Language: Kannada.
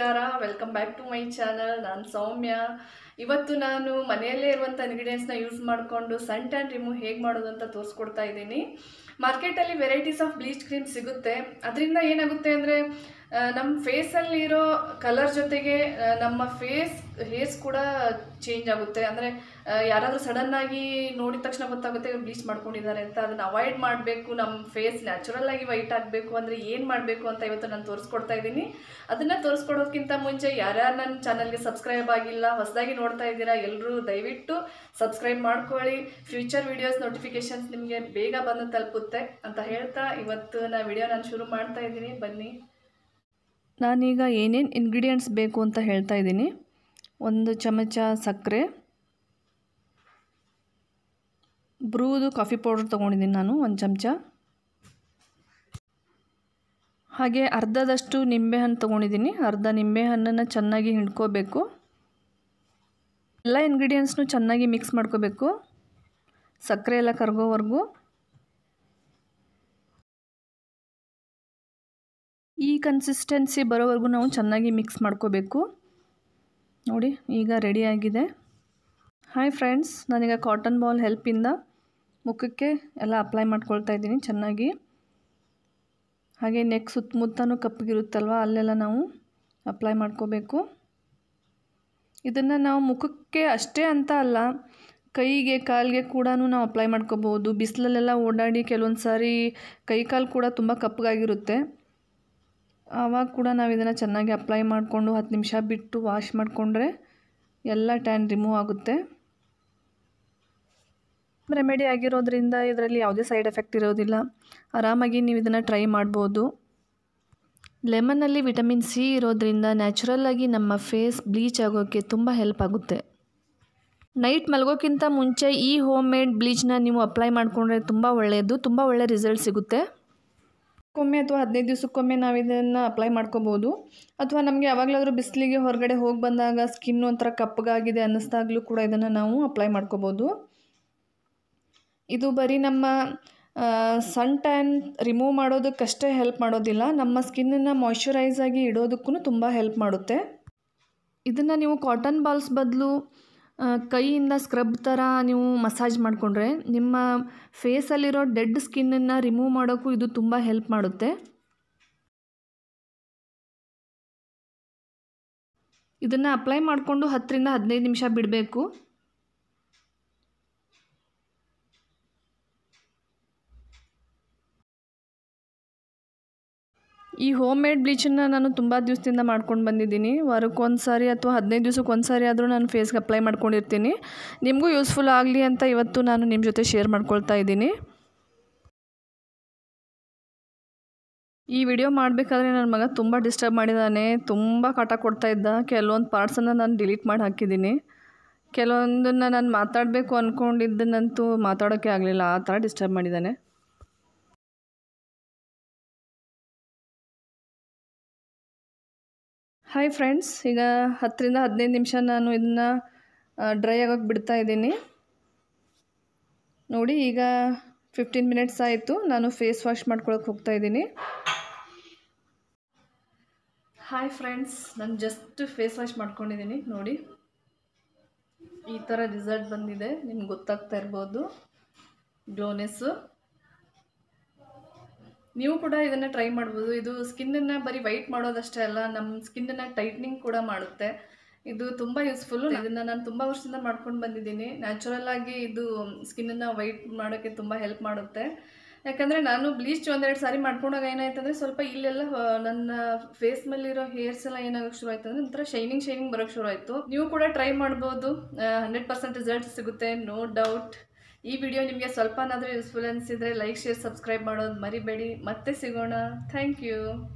ನಮಸ್ಕಾರ welcome back to my channel ನಾನು ಸೌಮ್ಯ ಇವತ್ತು ನಾನು ಮನೆಯಲ್ಲೇ ಇರುವಂಥ ಇಂಗ್ರೀಡಿಯೆಂಟ್ಸ್ನ ಯೂಸ್ ಮಾಡಿಕೊಂಡು ಸನ್ ಟ್ಯಾನ್ ರಿಮೂವ್ ಹೇಗೆ ಮಾಡೋದು ಅಂತ ತೋರಿಸ್ಕೊಡ್ತಾ ಇದ್ದೀನಿ ಮಾರ್ಕೆಟಲ್ಲಿ ವೆರೈಟೀಸ್ ಆಫ್ ಬ್ಲೀಚ್ ಕ್ರೀಮ್ ಸಿಗುತ್ತೆ ಅದರಿಂದ ಏನಾಗುತ್ತೆ ಅಂದರೆ ನಮ್ಮ ಫೇಸಲ್ಲಿ ಇರೋ ಕಲರ್ ಜೊತೆಗೆ ಆ, ನಮ್ಮ ಫೇಸ್ ಹೇರ್ಸ್ ಕೂಡ ಚೇಂಜ್ ಆಗುತ್ತೆ ಅಂದರೆ ಯಾರಾದರೂ ಸಡನ್ನಾಗಿ ನೋಡಿದ ತಕ್ಷಣ ಗೊತ್ತಾಗುತ್ತೆ ಬ್ಲೀಚ್ ಮಾಡ್ಕೊಂಡಿದ್ದಾರೆ ಅಂತ ಅದನ್ನು ಅವಾಯ್ಡ್ ಮಾಡಬೇಕು ನಮ್ಮ ಫೇಸ್ ನ್ಯಾಚುರಲ್ ಆಗಿ ವೈಟ್ ಆಗಬೇಕು ಅಂದರೆ ಏನು ಮಾಡಬೇಕು ಅಂತ ಇವತ್ತು ನಾನು ತೋರಿಸ್ಕೊಡ್ತಾ ಇದ್ದೀನಿ ಅದನ್ನು ತೋರಿಸ್ಕೊಡೋದಕ್ಕಿಂತ ಮುಂಚೆ ಯಾರ್ಯಾರು ನನ್ನ ಚಾನಲ್ಗೆ ಸಬ್ಸ್ಕ್ರೈಬ್ ಆಗಿಲ್ಲ ಹೊಸದಾಗಿ ನೋಡ್ತಾ ಇದ್ದೀರಾ ಎಲ್ಲರೂ ದಯವಿಟ್ಟು ಸಬ್ಸ್ಕ್ರೈಬ್ ಮಾಡ್ಕೊಳ್ಳಿ ಫ್ಯೂಚರ್ ವೀಡಿಯೋಸ್ ನೋಟಿಫಿಕೇಶನ್ಸ್ ನಿಮಗೆ ಬೇಗ ಬಂದು ತಲುಪುತ್ತೆ ಅಂತ ಹೇಳ್ತಾ ಇವತ್ತು ನಾ ವಿಡಿಯೋ ನಾನು ಶುರು ಮಾಡ್ತಾ ಇದ್ದೀನಿ ಬನ್ನಿ ನಾನೀಗ ಏನೇನು ಇಂಗ್ರೀಡಿಯೆಂಟ್ಸ್ ಬೇಕು ಅಂತ ಹೇಳ್ತಾ ಇದ್ದೀನಿ ಒಂದು ಚಮಚ ಸಕ್ಕರೆ ಬ್ರೂದು ಕಾಫಿ ಪೌಡರ್ ತೊಗೊಂಡಿದ್ದೀನಿ ನಾನು ಒಂದು ಚಮಚ ಹಾಗೆ ಅರ್ಧದಷ್ಟು ನಿಂಬೆಹಣ್ಣು ತೊಗೊಂಡಿದ್ದೀನಿ ಅರ್ಧ ನಿಂಬೆಹಣ್ಣನ್ನು ಚೆನ್ನಾಗಿ ಹಿಂಡ್ಕೋಬೇಕು ಎಲ್ಲ ಇಂಗ್ರೀಡಿಯೆಂಟ್ಸ್ನು ಚೆನ್ನಾಗಿ ಮಿಕ್ಸ್ ಮಾಡ್ಕೋಬೇಕು ಸಕ್ಕರೆ ಎಲ್ಲ ಕರಗೋವರೆಗೂ ಈ ಕನ್ಸಿಸ್ಟೆನ್ಸಿ ಬರೋವರೆಗೂ ನಾವು ಚೆನ್ನಾಗಿ ಮಿಕ್ಸ್ ಮಾಡ್ಕೋಬೇಕು ನೋಡಿ ಈಗ ರೆಡಿಯಾಗಿದೆ ಹಾಯ್ ಫ್ರೆಂಡ್ಸ್ ನಾನೀಗ ಕಾಟನ್ ಬಾಲ್ ಹೆಲ್ಪಿಂದ ಮುಖಕ್ಕೆ ಎಲ್ಲ ಅಪ್ಲೈ ಮಾಡ್ಕೊಳ್ತಾ ಇದ್ದೀನಿ ಚೆನ್ನಾಗಿ ಹಾಗೆ ನೆಕ್ ಸುತ್ತಮುತ್ತನೂ ಕಪ್ಪಗಿರುತ್ತಲ್ವ ಅಲ್ಲೆಲ್ಲ ನಾವು ಅಪ್ಲೈ ಮಾಡ್ಕೋಬೇಕು ಇದನ್ನು ನಾವು ಮುಖಕ್ಕೆ ಅಷ್ಟೇ ಅಂತ ಅಲ್ಲ ಕೈಗೆ ಕಾಲಿಗೆ ಕೂಡ ನಾವು ಅಪ್ಲೈ ಮಾಡ್ಕೋಬೋದು ಬಿಸಿಲಲ್ಲೆಲ್ಲ ಓಡಾಡಿ ಕೆಲವೊಂದು ಸಾರಿ ಕೈ ಕಾಲು ಕೂಡ ತುಂಬ ಕಪ್ಪಗಾಗಿರುತ್ತೆ ಆವಾಗ ಕೂಡ ನಾವು ಇದನ್ನು ಚೆನ್ನಾಗಿ ಅಪ್ಲೈ ಮಾಡಿಕೊಂಡು ಹತ್ತು ನಿಮಿಷ ಬಿಟ್ಟು ವಾಶ್ ಮಾಡಿಕೊಂಡ್ರೆ ಎಲ್ಲ ಟ್ಯಾನ್ ರಿಮೂವ್ ಆಗುತ್ತೆ ರೆಮಿಡಿ ಆಗಿರೋದ್ರಿಂದ ಇದರಲ್ಲಿ ಯಾವುದೇ ಸೈಡ್ ಎಫೆಕ್ಟ್ ಇರೋದಿಲ್ಲ ಆರಾಮಾಗಿ ನೀವು ಇದನ್ನು ಟ್ರೈ ಮಾಡ್ಬೋದು ಲೆಮನ್ನಲ್ಲಿ ವಿಟಮಿನ್ ಸಿ ಇರೋದ್ರಿಂದ ನ್ಯಾಚುರಲ್ಲಾಗಿ ನಮ್ಮ ಫೇಸ್ ಬ್ಲೀಚ್ ಆಗೋಕ್ಕೆ ತುಂಬ ಹೆಲ್ಪ್ ಆಗುತ್ತೆ ನೈಟ್ ಮಲಗೋಕ್ಕಿಂತ ಮುಂಚೆ ಈ ಹೋಮ್ ಮೇಡ್ ಬ್ಲೀಚ್ನ ನೀವು ಅಪ್ಲೈ ಮಾಡಿಕೊಂಡ್ರೆ ತುಂಬ ಒಳ್ಳೆಯದು ತುಂಬ ಒಳ್ಳೆಯ ರಿಸಲ್ಟ್ ಸಿಗುತ್ತೆ ಒಮ್ಮೆ ಅಥವಾ ಹದಿನೈದು ದಿವಸಕ್ಕೊಮ್ಮೆ ನಾವು ಇದನ್ನು ಅಪ್ಲೈ ಮಾಡ್ಕೋಬೋದು ಅಥವಾ ನಮಗೆ ಯಾವಾಗಲಾದರೂ ಬಿಸಿಲಿಗೆ ಹೊರಗಡೆ ಹೋಗಿ ಬಂದಾಗ ಸ್ಕಿನ್ ಒಂಥರ ಕಪ್ಪಗಾಗಿದೆ ಅನ್ನಿಸ್ದಾಗಲೂ ಕೂಡ ಇದನ್ನು ನಾವು ಅಪ್ಲೈ ಮಾಡ್ಕೋಬೋದು ಇದು ಬರೀ ನಮ್ಮ ಸನ್ ಟ್ಯಾನ್ ರಿಮೂವ್ ಮಾಡೋದಕ್ಕಷ್ಟೇ ಹೆಲ್ಪ್ ಮಾಡೋದಿಲ್ಲ ನಮ್ಮ ಸ್ಕಿನ್ನನ್ನು ಮಾಯ್ಶ್ಚರೈಸ್ ಆಗಿ ಇಡೋದಕ್ಕೂ ತುಂಬ ಹೆಲ್ಪ್ ಮಾಡುತ್ತೆ ಇದನ್ನು ನೀವು ಕಾಟನ್ ಬಾಲ್ಸ್ ಬದಲು ಕೈಯಿಂದ ಸ್ಕ್ರಬ್ ಥರ ನೀವು ಮಸಾಜ್ ಮಾಡಿಕೊಂಡ್ರೆ ನಿಮ್ಮ ಫೇಸಲ್ಲಿರೋ ಡೆಡ್ ಸ್ಕಿನ್ನನ್ನು ರಿಮೂವ್ ಮಾಡೋಕ್ಕೂ ಇದು ತುಂಬ ಹೆಲ್ಪ್ ಮಾಡುತ್ತೆ ಇದನ್ನು ಅಪ್ಲೈ ಮಾಡಿಕೊಂಡು ಹತ್ತರಿಂದ ಹದಿನೈದು ನಿಮಿಷ ಬಿಡಬೇಕು ಈ ಹೋಮ್ ಮೇಡ್ ಬ್ಲೀಚನ್ನು ನಾನು ತುಂಬ ದಿವಸದಿಂದ ಮಾಡ್ಕೊಂಡು ಬಂದಿದ್ದೀನಿ ವಾರಕ್ಕೊಂದು ಸಾರಿ ಅಥವಾ ಹದಿನೈದು ದಿವ್ಸಕ್ಕೆ ಒಂದು ಸಾರಿ ಆದರೂ ನಾನು ಫೇಸ್ಗೆ ಅಪ್ಲೈ ಮಾಡ್ಕೊಂಡಿರ್ತೀನಿ ನಿಮಗೂ ಯೂಸ್ಫುಲ್ ಆಗಲಿ ಅಂತ ಇವತ್ತು ನಾನು ನಿಮ್ಮ ಜೊತೆ ಶೇರ್ ಮಾಡ್ಕೊಳ್ತಾ ಇದ್ದೀನಿ ಈ ವಿಡಿಯೋ ಮಾಡಬೇಕಾದ್ರೆ ನನ್ನ ಮಗ ತುಂಬ ಡಿಸ್ಟರ್ಬ್ ಮಾಡಿದ್ದಾನೆ ತುಂಬ ಕಾಟ ಕೊಡ್ತಾ ಇದ್ದ ಕೆಲವೊಂದು ಪಾರ್ಟ್ಸನ್ನು ನಾನು ಡಿಲೀಟ್ ಮಾಡಿ ಹಾಕಿದ್ದೀನಿ ಕೆಲವೊಂದನ್ನು ನಾನು ಮಾತಾಡಬೇಕು ಅಂದ್ಕೊಂಡಿದ್ದನ್ನಂತೂ ಮಾತಾಡೋಕ್ಕೆ ಆಗಲಿಲ್ಲ ಆ ಥರ ಡಿಸ್ಟರ್ಬ್ ಮಾಡಿದ್ದಾನೆ ಹಾಯ್ ಫ್ರೆಂಡ್ಸ್ ಈಗ ಹತ್ತರಿಂದ ಹದಿನೈದು ನಿಮಿಷ ನಾನು ಇದನ್ನು ಡ್ರೈ ಆಗೋಕ್ಕೆ ಬಿಡ್ತಾ ಇದ್ದೀನಿ ನೋಡಿ ಈಗ ಫಿಫ್ಟೀನ್ ಮಿನಿಟ್ಸ್ ಆಯಿತು ನಾನು ಫೇಸ್ ವಾಶ್ ಮಾಡ್ಕೊಳಕ್ಕೆ ಹೋಗ್ತಾ ಇದ್ದೀನಿ ಹಾಯ್ ಫ್ರೆಂಡ್ಸ್ ನಾನು ಜಸ್ಟ್ ಫೇಸ್ ವಾಶ್ ಮಾಡ್ಕೊಂಡಿದ್ದೀನಿ ನೋಡಿ ಈ ಥರ ರಿಸಲ್ಟ್ ಬಂದಿದೆ ನಿಮ್ಗೆ ಗೊತ್ತಾಗ್ತಾ ಇರ್ಬೋದು ಗ್ಲೋನೆಸ್ಸು ನೀವು ಕೂಡ ಇದನ್ನು ಟ್ರೈ ಮಾಡ್ಬೋದು ಇದು ಸ್ಕಿನ್ನನ್ನು ಬರೀ ವೈಟ್ ಮಾಡೋದಷ್ಟೇ ಅಲ್ಲ ನಮ್ಮ ಸ್ಕಿನ್ನನ್ನು ಟೈಟ್ನಿಂಗ್ ಕೂಡ ಮಾಡುತ್ತೆ ಇದು ತುಂಬ ಯೂಸ್ಫುಲ್ಲು ಇದನ್ನು ನಾನು ತುಂಬ ವರ್ಷದಿಂದ ಮಾಡ್ಕೊಂಡು ಬಂದಿದ್ದೀನಿ ನ್ಯಾಚುರಲ್ ಆಗಿ ಇದು ಸ್ಕಿನ್ನನ್ನು ವೈಟ್ ಮಾಡೋಕ್ಕೆ ತುಂಬ ಹೆಲ್ಪ್ ಮಾಡುತ್ತೆ ಯಾಕಂದರೆ ನಾನು ಬ್ಲೀಚ್ ಒಂದೆರಡು ಸಾರಿ ಮಾಡ್ಕೊಂಡಾಗ ಏನಾಯ್ತು ಅಂದರೆ ಸ್ವಲ್ಪ ಇಲ್ಲೆಲ್ಲ ಆ, ನನ್ನ ಫೇಸ್ ಮೇಲಿರೋ ಹೇರ್ಸ್ ಎಲ್ಲ ಏನಾಗೋಕ್ಕೆ ಶುರು ಆಯ್ತು ಅಂದರೆ ಒಂಥರ ಶೈನಿಂಗ್ ಶೈನಿಂಗ್ ಬರೋಕ್ಕೆ ಶುರು ಆಯಿತು ನೀವು ಕೂಡ ಟ್ರೈ ಮಾಡ್ಬೋದು ಹಂಡ್ರೆಡ್ ಪರ್ಸೆಂಟ್ ರಿಸಲ್ಟ್ ಸಿಗುತ್ತೆ ನೋ ಡೌಟ್ ಈ ವಿಡಿಯೋ ನಿಮಗೆ ಸ್ವಲ್ಪನಾದರೂ ಯೂಸ್ಫುಲ್ ಅನಿಸಿದರೆ ಲೈಕ್ ಶೇರ್ ಸಬ್ಸ್ಕ್ರೈಬ್ ಮಾಡೋದು ಮರಿಬೇಡಿ ಮತ್ತೆ ಸಿಗೋಣ ಥ್ಯಾಂಕ್ ಯು